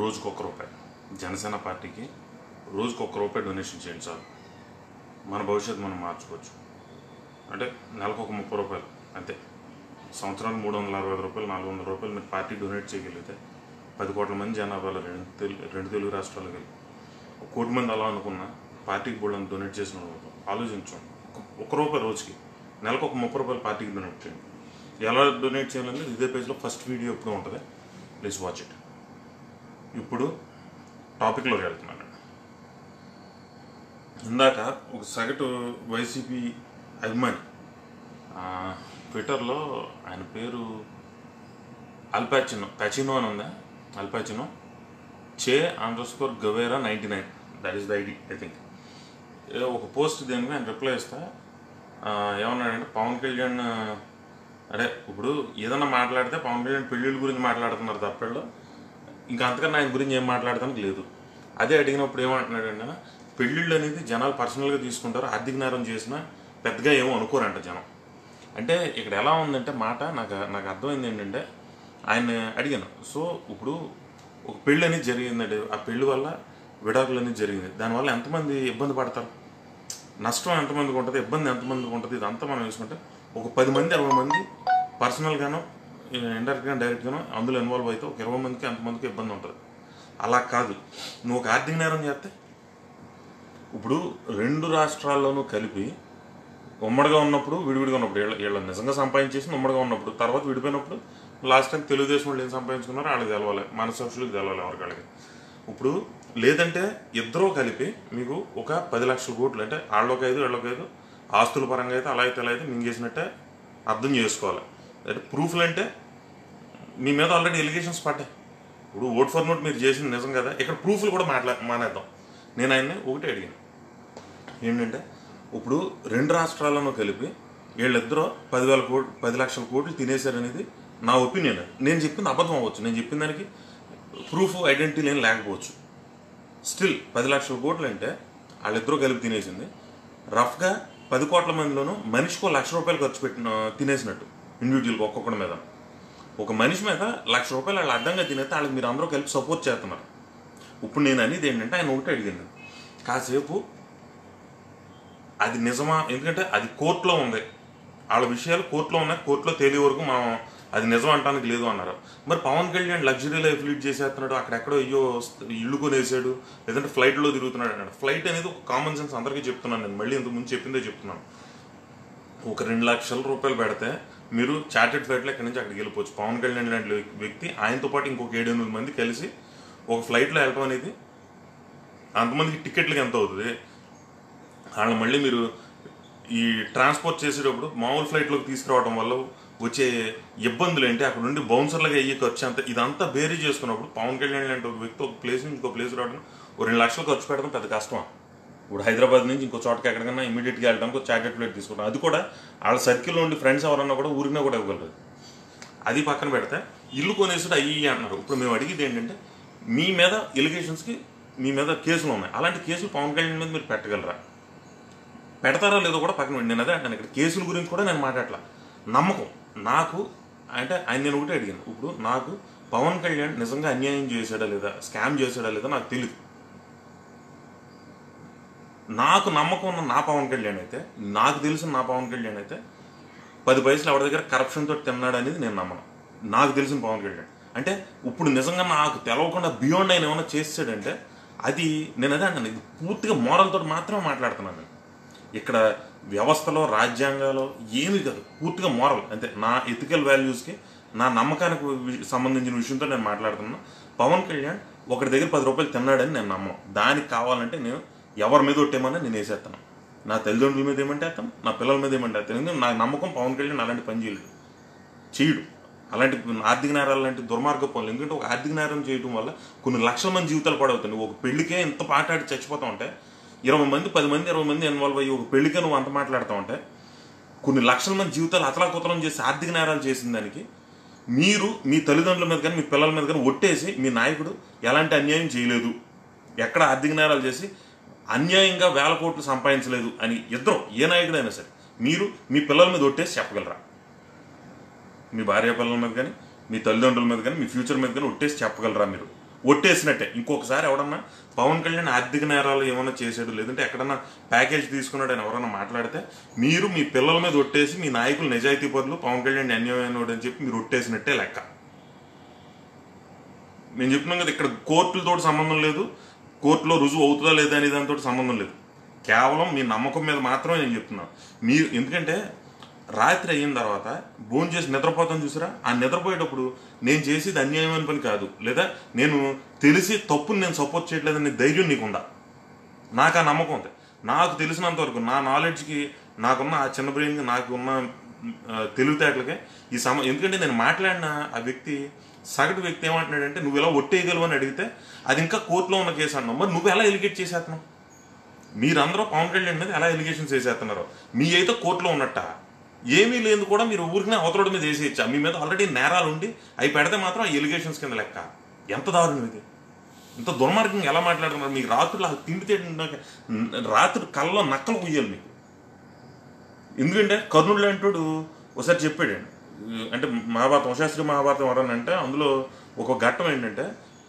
రోజుకు ఒక్క రూపాయి జనసేన పార్టీకి రోజుకు ఒక్క రూపాయి డొనేషన్ చేయండి చాలు మన భవిష్యత్తు మనం మార్చుకోవచ్చు అంటే నెలకు ఒక ముప్పై రూపాయలు అంతే సంవత్సరానికి మూడు వందల అరవై ఐదు రూపాయలు నాలుగు వందల రూపాయలు మీరు పార్టీ డొనేట్ చేయగలిగితే పది కోట్ల మంది జనాభాలో రెండు తెలుగు రెండు తెలుగు రాష్ట్రాలకు వెళ్ళి ఒక కోటి మంది అలా అనుకున్న పార్టీకి కూడా డొనేట్ చేసిన వాళ్ళు ఆలోచించండి ఒక- ఒక రూపాయి రోజుకి నెలకు ఒక ముప్పై రూపాయలు పార్టీకి డొనేట్ చేయండి ఎలా డొనేట్ చేయాలంటే ఇదే పేజ్లో ఫస్ట్ వీడియో ఎప్పుడు ఉంటుంది ప్లీజ్ వాచ్ ఇట్ ఇప్పుడు టాపిక్లోకి వెళ్తున్నాను ఇందాక ఒక సగటు వైసీపీ అభిమాని ఆ, ట్విట్టర్లో ఆయన పేరు అల్పాచినో పచినో అని ఉందా Al Pacino Che underscore score Guevara ninety nine that is the ID I think ఒక పోస్ట్ దేనికి ఆయన రిప్లై ఇస్తా ఆ, ఏమన్నాడంటే పవన్ కళ్యాణ్ అదే ఇప్పుడు ఏదన్నా మాట్లాడితే పవన్ కళ్యాణ్ పెళ్ళిళ్ళ గురించి మాట్లాడుతున్నారు తప్పల్లో ఇంకా అంతకన్నా ఆయన గురించి ఏం మాట్లాడటానికి లేదు అదే అడిగినప్పుడు ఏమంటున్నాడంటే ఆయన, పెళ్ళిళ్ళు అనేది జనాలు పర్సనల్గా తీసుకుంటారు ఆర్థిక నేరం చేసినా పెద్దగా ఏమో అనుకోరంట జనం అంటే ఇక్కడ ఎలా ఉందంటే మాట నాకు నాకు అర్థమైంది ఏంటంటే ఆయన అడిగాను సో ఇప్పుడు ఒక పెళ్ళి అనేది జరిగిందండి ఆ పెళ్లి వల్ల విడాకులు అనేది జరిగింది దానివల్ల ఎంతమంది ఇబ్బంది పడతారు నష్టం ఎంతమందికి ఉంటుంది ఇబ్బంది ఎంతమందికి ఉంటుంది ఇదంతా మనం వేసుకుంటే ఒక పది మంది ఇరవై మంది పర్సనల్గాను ఇండైరెక్ట్గా డైరెక్ట్గాను అందులో ఇన్వాల్వ్ అయితే ఒక ఇరవై మందికి ఎంతమందికి ఇబ్బంది ఉంటుంది అలా కాదు నువ్వు ఒక ఆర్థిక నేరం చేస్తే ఇప్పుడు రెండు రాష్ట్రాల్లోనూ కలిపి ఉమ్మడిగా ఉన్నప్పుడు విడివిడిగా ఉన్నప్పుడు వీళ్ళ వీళ్ళ నిజంగా సంపాదించేసి ఉమ్మడిగా ఉన్నప్పుడు తర్వాత విడిపోయినప్పుడు లాస్ట్ టైం తెలుగుదేశం వాళ్ళు ఏం సంపాదించుకున్నారో వాళ్ళకి తెలవాలి మన సభ్యులకు తెలవాలి ఎవరికాళ్ళకి ఇప్పుడు లేదంటే ఇద్దరూ కలిపి మీకు ఒక పది లక్షల కోట్లు అంటే వాళ్ళొక ఐదు వీళ్ళొక ఐదు ఆస్తుల పరంగా అయితే అలా అయితే అలా అయితే మింగేసినట్టే అర్థం చేసుకోవాలి అంటే ప్రూఫ్లు అంటే మీ మీద ఆల్రెడీ ఎలిగేషన్స్ పడ్డాయి ఇప్పుడు ఓట్ ఫర్ నోట్ మీరు చేసింది నిజం కదా ఇక్కడ ప్రూఫ్లు కూడా మాట్లా మానేద్దాం నేను ఆయన్ని ఒకటే అడిగాను ఏంటంటే ఇప్పుడు రెండు రాష్ట్రాలను కలిపి వీళ్ళిద్దరూ పదివేల కోట్లు పది లక్షల కోట్లు తినేశారనేది నా ఒపీనియన్ నేను చెప్పింది అబద్ధం అవ్వచ్చు నేను చెప్పిన దానికి ప్రూఫ్ ఐడెంటిటీ లేని లేకపోవచ్చు స్టిల్ పది లక్షల కోట్లు అంటే వాళ్ళిద్దరూ కలిపి తినేసింది రఫ్గా పది కోట్ల మందిలోనూ మనిషికో లక్ష రూపాయలు ఖర్చు పెట్టిన తినేసినట్టు ఇండివిజువల్గా ఒక్కొక్కడి మీద ఒక మనిషి మీద లక్ష రూపాయలు వాళ్ళు అడ్డంగా తినేస్తే వాళ్ళకి మీరు అందరూ కలిపి సపోర్ట్ చేస్తున్నారు ఇప్పుడు నేను అనేది ఏంటంటే ఆయన ఒకటి అడిగింది కాసేపు అది నిజమా ఎందుకంటే అది కోర్టులో ఉంది వాళ్ళ విషయాలు కోర్టులో ఉన్నాయి కోర్టులో తేలే వరకు మనం అది నిజం అంటానికి లేదు అన్నారు మరి Pawan Kalyan luxury life lead చేసేస్తున్నాడు అక్కడెక్కడో అయ్యో ఇల్లు కొనేసాడు లేదంటే ఫ్లైట్లో తిరుగుతున్నాడు అన్నాడు ఫ్లైట్ అనేది ఒక కామన్ సెన్స్ అందరికీ చెప్తున్నాను నేను మళ్ళీ ఇంతకు ముందు చెప్పిందే చెప్తున్నాను ఒక రెండు లక్షల రూపాయలు పెడితే మీరు చార్టెడ్ ఫ్లైట్లో ఇక్కడి నుంచి అక్కడికి వెళ్ళిపోవచ్చు పవన్ కళ్యాణ్ లాంటి వ్యక్తి ఆయనతో పాటు ఇంకొక ఏడు ఎనిమిది మంది కలిసి ఒక ఫ్లైట్లో వెళ్ళటం అనేది అంతమందికి టికెట్లకి ఎంత అవుతుంది వాళ్ళు మళ్ళీ మీరు ఈ ట్రాన్స్పోర్ట్ చేసేటప్పుడు మామూలు ఫ్లైట్లోకి తీసుకురావడం వల్ల వచ్చే ఇబ్బందులు ఏంటి అక్కడ నుండి బౌన్సర్లుగా అయ్యే ఖర్చు అంత ఇదంతా బేరీ చేసుకున్నప్పుడు పవన్ కళ్యాణ్ లాంటి ఒక వ్యక్తి ఒక ప్లేస్ నుంచి ఇంకో ప్లేస్ రావడం ఒక రెండు లక్షలు ఖర్చు పెట్టడం పెద్ద కష్టం ఇప్పుడు హైదరాబాద్ నుంచి ఇంకో చోటకి ఎక్కడికైనా ఇమీడియట్గా వెళ్ళడానికి ఒక చార్టెడ్ ఫ్లైట్ తీసుకుంటాం అది కూడా వాళ్ళ సర్కిల్లో ఉండి ఫ్రెండ్స్ ఎవరన్నా కూడా ఊరినా కూడా ఇవ్వగలరు అది పక్కన పెడితే ఇల్లు కొనేసాడు అయ్యి ఇయ్యి అంటున్నారు ఇప్పుడు మేము అడిగేది ఏంటంటే మీ మీద ఎలిగేషన్స్కి మీ మీద కేసులు ఉన్నాయి అలాంటి కేసులు పవన్ కళ్యాణ్ మీద మీరు పెట్టగలరా పెడతారో లేదో కూడా పక్కన పెట్టి నేను అదే అంటాను ఇక్కడ కేసుల గురించి కూడా నేను మాట్లాడలా నమ్మకం నాకు అంటే ఆయన నేను ఒకటే అడిగాను ఇప్పుడు నాకు పవన్ కళ్యాణ్ నిజంగా అన్యాయం చేశాడా లేదా స్కామ్ చేశాడా లేదా నాకు తెలియదు నాకు నమ్మకం ఉన్న నా పవన్ కళ్యాణ్ అయితే నాకు తెలిసిన నా పవన్ కళ్యాణ్ అయితే పది పైసలు ఎవరి దగ్గర కరప్షన్ తోటి తిన్నాడు అనేది నేను నమ్మను నాకు తెలిసిన పవన్ కళ్యాణ్ అంటే ఇప్పుడు నిజంగా నాకు తెలవకుండా బియాండ్ ఆయన ఏమైనా చేసాడంటే అది నేను అదే అంటాను ఇది పూర్తిగా moral తోటి మాత్రమే మాట్లాడుతున్నాను నేను ఇక్కడ వ్యవస్థలో రాజ్యాంగాలు ఏమీ కాదు పూర్తిగా మోరల్ అంతే నా ఎథికల్ వాల్యూస్కి నా నమ్మకానికి వి- సంబంధించిన విషయంతో నేను మాట్లాడుతున్నా పవన్ కళ్యాణ్ ఒకటి దగ్గర పది రూపాయలు తిన్నాడని నేను నమ్మను దానికి కావాలంటే నేను ఎవరి మీద ఒట్టేమన్నా నేను వేసేస్తాను నా తల్లిదండ్రుల మీద ఏమంటే వేస్తాను నా పిల్లల మీద ఏమంటే వేస్తాను ఎందుకంటే నాకు నమ్మకం పవన్ కళ్యాణ్ అలాంటి పని చేయలేదు చేయడు అలాంటి ఆర్థిక నేరాలు లాంటి దుర్మార్గ పనులు ఎందుకంటే ఒక ఆర్థిక నేరం చేయడం వల్ల కొన్ని లక్షల మంది జీవితాలు పడవుతుంది ఒక పెళ్లికే ఇంత పాటాడి చచ్చిపోతా ఉంటే ఇరవై మంది పది మంది ఇరవై మంది ఇన్వాల్వ్ అయ్యి ఒక పెళ్లికే నువ్వు అంత మాట్లాడుతూ ఉంటే కొన్ని లక్షల మంది జీవితాలు అతలాకుతలం చేసి ఆర్థిక నేరాలు చేసిన దానికి మీరు మీ తల్లిదండ్రుల మీద కానీ మీ పిల్లల మీద కానీ ఒట్టేసి మీ నాయకుడు ఎలాంటి అన్యాయం చేయలేదు ఎక్కడ ఆర్థిక నేరాలు చేసి అన్యాయంగా వేల కోట్లు సంపాదించలేదు అని ఇద్దరు ఏ నాయకుడైనా సరే మీరు మీ పిల్లల మీద ఒట్టేసి చెప్పగలరా మీ భార్య పిల్లల మీద కానీ మీ తల్లిదండ్రుల మీద కానీ మీ ఫ్యూచర్ మీద కానీ ఒట్టేసి చెప్పగలరా మీరు ఒట్టేసినట్టే ఇంకొకసారి ఎవడన్నా పవన్ కళ్యాణ్ ఆర్థిక నేరాలు ఏమైనా చేసాడు లేదంటే ఎక్కడన్నా ప్యాకేజ్ తీసుకున్నాడు అని ఎవరైనా మాట్లాడితే మీరు మీ పిల్లల మీద ఒట్టేసి మీ నాయకులు నిజాయితీ పరులు పవన్ కళ్యాణ్ అన్యాయమైనడు అని చెప్పి మీరు ఒట్టేసినట్టే లెక్క నేను చెప్తున్నాను కదా ఇక్కడ కోర్టులతో సంబంధం లేదు కోర్టులో రుజువు అవుతుందా లేదా అనే దానితో సంబంధం లేదు కేవలం మీ నమ్మకం మీద మాత్రమే నేను చెప్తున్నాను మీరు ఎందుకంటే రాత్రి అయిన తర్వాత భోజనం చేసి నిద్రపోతాను చూసారా ఆ నిద్రపోయేటప్పుడు నేను చేసేది అన్యాయమైన పని కాదు లేదా నేను తెలిసి తప్పుని నేను సపోర్ట్ చేయట్లేదనే ధైర్యం నీకుందా నాకు ఆ నమ్మకం ఉంది నాకు తెలిసినంత వరకు నా నాలెడ్జ్కి నాకున్న ఆ చిన్న బ్రెయిన్కి నాకు ఉన్న ఆ, తెలివితేటలకి ఈ సమ ఎందుకంటే నేను మాట్లాడిన ఆ వ్యక్తి సగటు వ్యక్తి ఏమంటున్నాడంటే నువ్వు ఇలా ఒట్టేయగలవు అని అడిగితే అది ఇంకా కోర్టులో ఉన్న కేసు అన్నావు మరి నువ్వు ఎలా ఎలిగేట్ చేసేస్తున్నావు మీరందరూ పవన్ కళ్యాణ్ మీద ఎలా ఎలిగేషన్స్ వేసేస్తున్నారు మీ అయితే కోర్టులో ఉన్నట్ట ఏమీ లేదు కూడా మీరు ఊరికనే అవతలడి మీద వేసేయచ్చా మీ మీద ఆల్రెడీ నేరాలు ఉండి అవి పెడితే మాత్రం ఆ ఎలిగేషన్స్ కింద లెక్క ఎంత దారుణం ఇది ఇంత దుర్మార్గంగా ఎలా మాట్లాడుతున్నారు మీకు రాత్రులు ఆ తిండి తిండి రాత్రి కళ్ళలో నక్కలు కుయ్యాలి మీకు ఎందుకంటే కర్ణుడు లాంటి ఒకసారి చెప్పాడు అంటే మహాభారతం వశాస్త్రి మహాభారతం ఎవరని అంటే అందులో ఒక ఘట్టం ఏంటంటే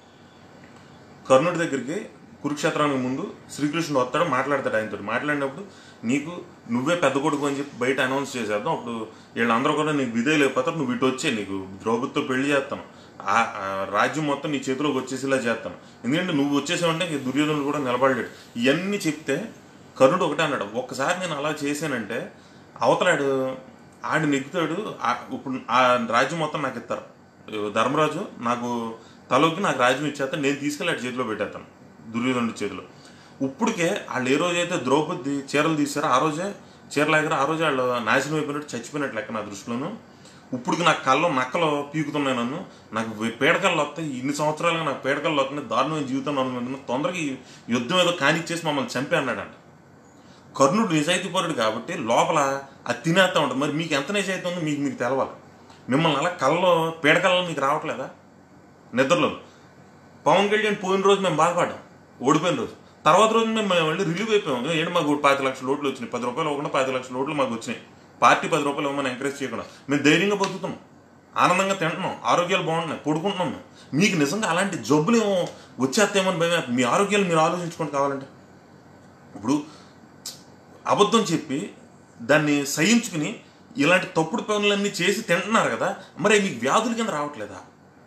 కర్ణుడి దగ్గరికి కురుక్షేత్రానికి ముందు శ్రీకృష్ణుడు వస్తాడు మాట్లాడతాడు ఆయనతో మాట్లాడినప్పుడు నీకు నువ్వే పెద్ద కొడుకు అని చెప్పి బయట అనౌన్స్ చేసేద్దాం అప్పుడు వీళ్ళందరూ కూడా నీకు విధేయులు అయిపోతారు నువ్వు ఇటు వచ్చే నీకు ద్రౌపదితో పెళ్లి చేస్తాను ఆ ఆ రాజ్యం మొత్తం నీ చేతిలోకి వచ్చేసేలా చేస్తాను ఎందుకంటే నువ్వు వచ్చేసావంటే ఇంక దుర్యోధనుడు కూడా నిలబడలేడు ఇవన్నీ చెప్తే కర్ణుడు ఒకటే అన్నాడు ఒక్కసారి నేను అలా చేశానంటే అవతలాడు ఆడు నెగ్గుతాడు ఆ- ఇప్పుడు ఆ రాజ్యం మొత్తం నాకు ఇస్తారు ధర్మరాజు నాకు తలోకి నాకు రాజ్యం ఇచ్చేస్తాను నేను తీసుకెళ్ళి ఆడి చేతిలో పెట్టేస్తాను దుర్యోధనుడి చేతిలో ఇప్పటికే వాళ్ళు ఏ రోజైతే ద్రౌపది చీరలు తీసారో ఆ రోజే చీరలు ఎగర ఆ రోజే వాళ్ళు నాశనం అయిపోయినట్టు చచ్చిపోయినట్టు లెక్క నా దృష్టిలోను ఇప్పటికి నాకు కళ్ళు నక్కలు పీకుతున్నాయి నన్ను నాకు పీడకల్లో వస్తాయి ఇన్ని సంవత్సరాలుగా నాకు పీడకల్లో వస్తున్నాయి దారుణమైన జీవితం అనుకుంటున్నాను తొందరగా ఈ యుద్ధం ఏదో కానిచ్చేసి మమ్మల్ని చంపి అన్నాడంట కర్ణుడు నిజాయితీపరుడు కాబట్టి లోపల అది తినేస్తా ఉంటుంది మరి మీకు ఎంత నిజాయితీ ఉందో మీకు మీకు తెలవాలి మిమ్మల్ని అలా కళ్ళలో పీడకల్లో మీకు రావట్లేదా నిద్రలో పవన్ కళ్యాణ్ పోయిన రోజు మేము బాధపడ్డాం ఓడిపోయిన రోజు తర్వాత రోజు మేము మళ్ళీ రిలీవ్ అయిపోయాం ఏంటి మాకు పాతి లక్షల ఓట్లు వచ్చినాయి పది రూపాయలు ఇవ్వకుండా పది లక్షల ఓట్లు మాకు వచ్చినాయి పార్టీ పది రూపాయలు ఇవ్వమని ఎంకరేజ్ చేయకుండా మేము ధైర్యంగా బతుకుతున్నాం ఆనందంగా తింటున్నాం ఆరోగ్యాలు బాగుంటున్నాయి పడుకుంటున్నాం మేము మీకు నిజంగా అలాంటి జబ్బులు ఏమో వచ్చేస్తేమని భయం వేస్తుంది. మీ ఆరోగ్యాలు మీరు ఆలోచించుకోండి కావాలంటే ఇప్పుడు అబద్ధం చెప్పి దాన్ని సహించుకుని ఇలాంటి తప్పుడు పనులన్నీ చేసి తింటున్నారు కదా మరి అవి మీకు వ్యాధుల కింద రావట్లేదా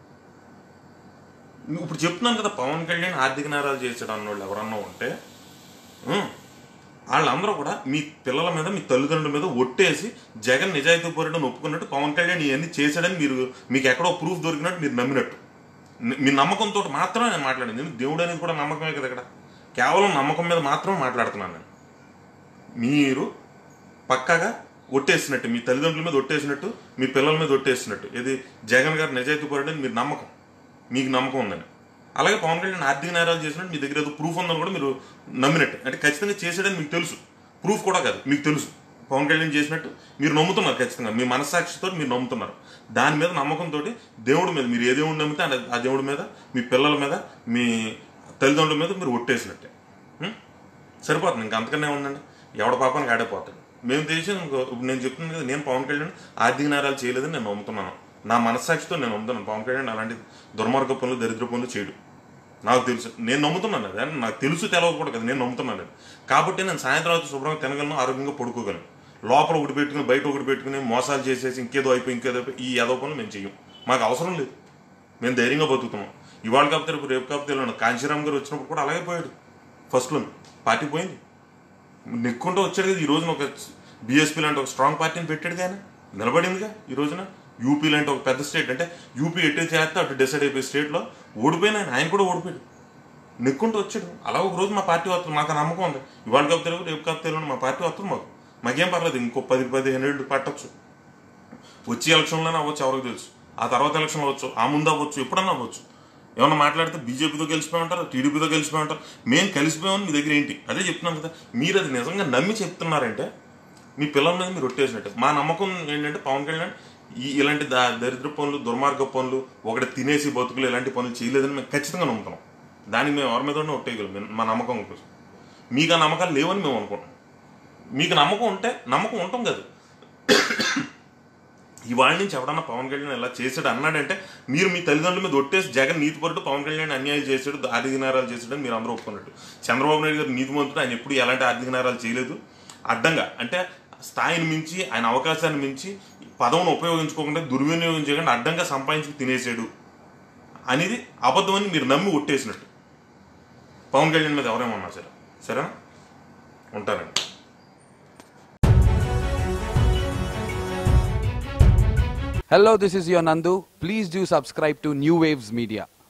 ఇప్పుడు చెప్తున్నాను కదా పవన్ కళ్యాణ్ ఆర్థిక నేరాలు చేసాడు అన్నోళ్ళు ఎవరన్నా ఉంటే ఉం, వాళ్ళందరూ కూడా మీ పిల్లల మీద మీ తల్లిదండ్రుల మీద ఒట్టేసి జగన్ నిజాయితీ పరుడని ఒప్పుకున్నట్టు పవన్ కళ్యాణ్ ఇవన్నీ చేశాడని మీరు మీకు ఎక్కడో ప్రూఫ్ దొరికినట్టు మీరు నమ్మినట్టు ని- మీ నమ్మకంతో మాత్రమే నేను మాట్లాడింది ఎందుకు దేవుడు అనేది కూడా నమ్మకమే కదా ఇక్కడ కేవలం నమ్మకం మీద మాత్రమే మాట్లాడుతున్నాను నేను మీరు పక్కాగా ఒట్టేసినట్టు మీ తల్లిదండ్రుల మీద ఒట్టేసినట్టు మీ పిల్లల మీద ఒట్టేసినట్టు ఇది జగన్ గారు నిజాయితీ పడని మీరు నమ్మకం మీకు నమ్మకం ఉందని అలాగే పవన్ కళ్యాణ్ ఆర్థిక నేరాలు చేసినట్టు మీ దగ్గర ఏదో ప్రూఫ్ ఉందని కూడా మీరు నమ్మినట్టు అంటే ఖచ్చితంగా చేసాడని మీకు తెలుసు ప్రూఫ్ కూడా కాదు మీకు తెలుసు పవన్ కళ్యాణ్ చేసినట్టు మీరు నమ్ముతున్నారు ఖచ్చితంగా మీ మనస్సాక్షితో మీరు నమ్ముతున్నారు దాని మీద నమ్మకంతో దేవుడి మీద మీరు ఏ దేవుడు నమ్మితే ఆ- ఆ దేవుడి మీద మీ పిల్లల మీద మీ తల్లిదండ్రుల మీద మీరు ఒట్టేసినట్టే ఉం? సరిపోతుంది ఇంకా అంతకనే ఉందండి ఎవడ పాపానికి ఆడైపోతాడు మేము తెలిసి ఇంకో ఇప్పుడు నేను చెప్తున్నాను కదా నేను పవన్ కళ్యాణ్ ఆర్థిక నేరాలు చేయలేదని నేను నమ్ముతున్నాను నా మనస్సాక్షితో నేను నమ్ముతున్నాను పవన్ కళ్యాణ్ అలాంటి దుర్మార్గ పనులు దరిద్ర పనులు చేయడు నాకు తెలుసు నేను నమ్ముతున్నాను అది అని నాకు తెలుసు తెలవకూడదు కదా నేను నమ్ముతున్నాను అది కాబట్టి నేను సాయంత్రం అయితే శుభ్రంగా తినగలను ఆరోగ్యంగా పడుకోగలను లోపల ఒకటి పెట్టుకుని బయట ఒకటి పెట్టుకుని మోసాలు చేసేసి ఇంకేదో అయిపోయి ఇంకేదో అయిపోయి ఈ ఏదో పనులు మేము చెయ్యం మాకు అవసరం లేదు మేము ధైర్యంగా బతుకుతున్నాం ఇవాళ కాకపోతే రేపు రేపు కాకపోతే ఎల్లుండి కాంచీరామ్ గారు వచ్చినప్పుడు కూడా అలాగే పోయాడు ఫస్ట్లో పార్టీ పోయింది నెక్కుంటూ వచ్చాడు కదా ఈ రోజున ఒక బీఎస్పీ లాంటి ఒక స్ట్రాంగ్ పార్టీని పెట్టాడు కానీ నిలబడిందిగా ఈ రోజున యూపీ లాంటి ఒక పెద్ద స్టేట్ అంటే యూపీ ఎటు చేస్తే అటు డిసైడ్ అయిపోయి స్టేట్లో ఓడిపోయిన ఆయన ఆయన కూడా ఓడిపోయాడు నెక్కుంటూ వచ్చాడు అలా ఒక రోజు మా పార్టీ వస్తుంది మాకు ఆ నమ్మకం ఉంది ఇవాళ కాకపోతే రేపు రేపు కాకపోతే ఎల్లుండి మా పార్టీ వస్తుంది మాకు మాకేం పర్లేదు ఇంకో పది పదిహేను ఏళ్ళు పట్టొచ్చు వచ్చే ఎలక్షన్లోనే అవ్వచ్చు ఎవరికి తెలుసు ఆ తర్వాత ఎలక్షన్ అవ్వచ్చు ఆ ముందు అవ్వచ్చు ఎప్పుడన్నా అవ్వచ్చు ఏమన్నా మాట్లాడితే బీజేపీతో గెలిచిపోయి ఉంటారు టీడీపీతో గెలిచిపోయి ఉంటారు మేము కలిసిపోయామని మీ దగ్గర ఏంటి అదే చెప్తున్నాం కదా మీరు అది నిజంగా నమ్మి చెప్తున్నారంటే మీ పిల్లల మీద మీరు ఒట్టేసినట్టు మా నమ్మకం ఏంటంటే పవన్ కళ్యాణ్ ఈ ఇలాంటి దా దరిద్ర పనులు దుర్మార్గ పనులు ఒకటి తినేసి బతుకులు ఇలాంటి పనులు చేయలేదని మేము ఖచ్చితంగా నమ్ముతున్నాం దానికి మేము ఎవరి మీద ఉన్నా ఒట్టేయగలం మేము- మా నమ్మకం కోసం మీకు ఆ నమ్మకాలు లేవని మేము అనుకుంటాం మీకు నమ్మకం ఉంటే నమ్మకం ఉంటాం కదా ఇవాళ నుంచి ఎవడన్నా పవన్ కళ్యాణ్ ఇలా చేశాడు అన్నాడంటే మీరు మీ తల్లిదండ్రుల మీద ఒట్టేసి జగన్ నీతిపరుడు పవన్ కళ్యాణ్ అన్యాయం చేశాడు ఆర్థిక నేరాలు చేశాడు అని మీరు అందరూ ఒప్పుకున్నట్టు చంద్రబాబు నాయుడు గారు నీతిమంతుడు ఆయన ఎప్పుడు ఎలాంటి ఆర్థిక నేరాలు చేయలేదు అడ్డంగా అంటే స్థాయిని మించి ఆయన అవకాశాన్ని మించి పదవిని ఉపయోగించుకోకుండా దుర్వినియోగం చేయకుండా అడ్డంగా సంపాదించి తినేసాడు అనేది అబద్ధం అని మీరు నమ్మి ఒట్టేసినట్టు పవన్ కళ్యాణ్ మీద ఎవరేమన్నా సరే సరేనా ఉంటారండి Hello, this is your Nandu. Please do subscribe to New Waves Media.